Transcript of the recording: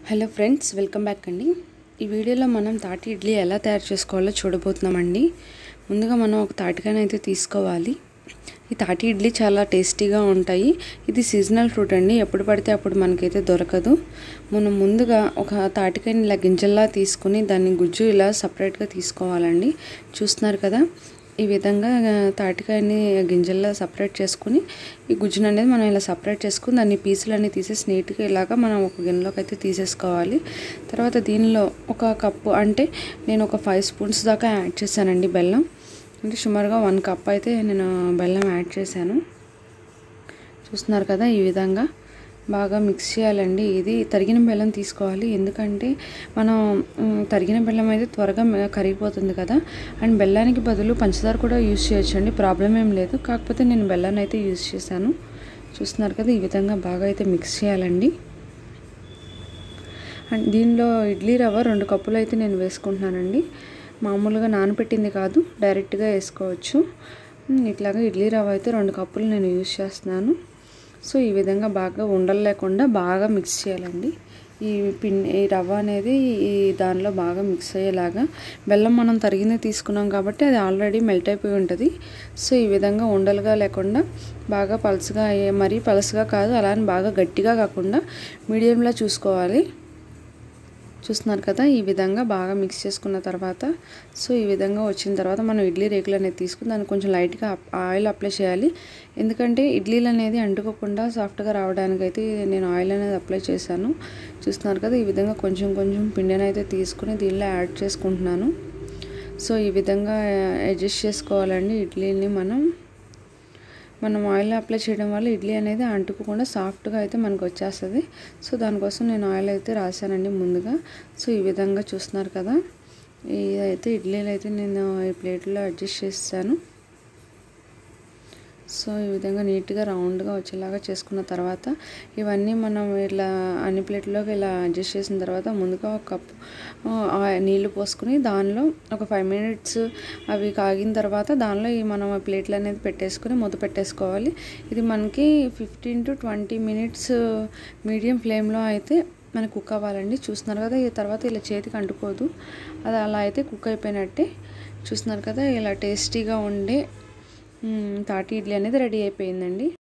hello friends welcome back అండి ఈ వీడియోలో మనం తాటి ఇడ్లీ ఎలా తయారు చేసుకోవాలో చూడబోతున్నామండి ముందుగా మనం ఒక తాటికాయని అయితే తీసుకోవాలి ఈ తాటి ఇడ్లీ చాలా టేస్టీగా ఉంటాయి ఇది సీజనల్ ఫ్రూట్ అండి ఎప్పుడు పడితే అప్పుడు మనకైతే దొరకదు మనం ముందుగా ఒక తాటికాయని ఇలా గింజల్లా తీసుకుని దాన్ని గుజ్జు ఇలా సపరేట్గా తీసుకోవాలండి చూస్తున్నారు కదా ఈ విధంగా ఆ, తాటికాయని గింజల్లో సపరేట్ చేసుకుని ఈ గుజ్జును అనేది మనం ఇలా సపరేట్ చేసుకుని దాన్ని పీసులు అన్నీ తీసేసి నీట్గా ఇలాగా మనం ఒక గిన్నెలోకి అయితే తీసేసుకోవాలి తర్వాత దీనిలో ఒక కప్పు అంటే నేను ఒక ఫైవ్ స్పూన్స్ దాకా యాడ్ చేశానండి బెల్లం అంటే సుమారుగా వన్ కప్ అయితే నేను బెల్లం యాడ్ చేశాను చూస్తున్నారు కదా ఈ విధంగా బాగా మిక్స్ చేయాలండి ఇది తరిగిన బెల్లం తీసుకోవాలి ఎందుకంటే మనం మ్, తరిగిన బెల్లం అయితే త్వరగా మె- కరిగిపోతుంది కదా అండ్ బెల్లానికి బదులు పంచదార కూడా యూస్ చేయొచ్చండి ప్రాబ్లం ఏం లేదు కాకపోతే నేను బెల్లాన్ని అయితే యూస్ చేశాను చూస్తున్నారు కదా ఈ విధంగా బాగా అయితే మిక్స్ చేయాలండి అండ్ దీనిలో ఇడ్లీ రవ్వ రెండు కప్పులు అయితే నేను వేసుకుంటున్నానండి మామూలుగా నానబెట్టింది కాదు డైరెక్ట్గా వేసుకోవచ్చు ఉమ్, ఇట్లాగా ఇడ్లీ రవ్వ అయితే రెండు కప్పులు నేను యూజ్ చేస్తున్నాను సో ఈ విధంగా బాగా ఉండలు లేకుండా బాగా మిక్స్ చేయాలండి ఈ పిన్ ఈ రవ్వ అనేది ఈ దానిలో బాగా మిక్స్ అయ్యేలాగా బెల్లం మనం తరిగింది తీసుకున్నాం కాబట్టి అది ఆల్రెడీ మెల్ట్ అయిపోయి ఉంటుంది సో ఈ విధంగా ఉండలుగా లేకుండా బాగా పలుసుగా అయ్యే మరీ పలుసుగా కాదు అలానే బాగా గట్టిగా కాకుండా మీడియంలో చూసుకోవాలి చూస్తున్నారు కదా ఈ విధంగా బాగా మిక్స్ చేసుకున్న తర్వాత సో ఈ విధంగా వచ్చిన తర్వాత మనం ఇడ్లీ రేకులు అనేది తీసుకుని దాన్ని కొంచెం లైట్గా అప్- ఆయిల్ అప్లై చేయాలి ఎందుకంటే ఇడ్లీలు అనేది అంటుకోకుండా సాఫ్ట్గా రావడానికి అయితే నేను ఆయిల్ అనేది అప్లై చేశాను చూస్తున్నారు కదా ఈ విధంగా కొంచెం కొంచెం పిండిని అయితే తీసుకుని దీనిలో యాడ్ చేసుకుంటున్నాను సో ఈ విధంగా అడ్జస్ట్ చేసుకోవాలండి ఇడ్లీని మనం మనం ఆయిల్ అప్లై చేయడం వల్ల ఇడ్లీ అనేది అంటుకోకుండా సాఫ్ట్గా అయితే మనకు వచ్చేస్తుంది సో దానికోసం నేను ఆయిల్ అయితే రాశానండి ముందుగా సో ఈ విధంగా చూస్తున్నారు కదా ఇదైతే ఇడ్లీలు అయితే నేను ఈ ప్లేట్లో అడ్జస్ట్ చేస్తాను సో ఈ విధంగా నీట్గా రౌండ్గా వచ్చేలాగా చేసుకున్న తర్వాత ఇవన్నీ మనం ఇట్లా అన్ని ప్లేట్లోకి ఇలా అడ్జస్ట్ చేసిన తర్వాత ముందుగా ఒక కప్ నీళ్లు పోసుకుని దానిలో ఒక ఫైవ్ మినిట్స్ అవి కాగిన తర్వాత దానిలో ఈ మనం ఆ ప్లేట్లు అనేది పెట్టేసుకుని మూత పెట్టేసుకోవాలి ఇది మనకి fifteen to twenty minutes medium ఫ్లేమ్లో అయితే మనకు కుక్ అవ్వాలండి చూస్తున్నారు కదా ఈ తర్వాత ఇలా చేతికి అంటుకోదు అది అలా అయితే కుక్ అయిపోయినట్టే చూస్తున్నారు కదా ఇలా టేస్టీగా ఉండే మ్మ్, తాటి ఇడ్లీ అనేది రెడీ అయిపోయిందండి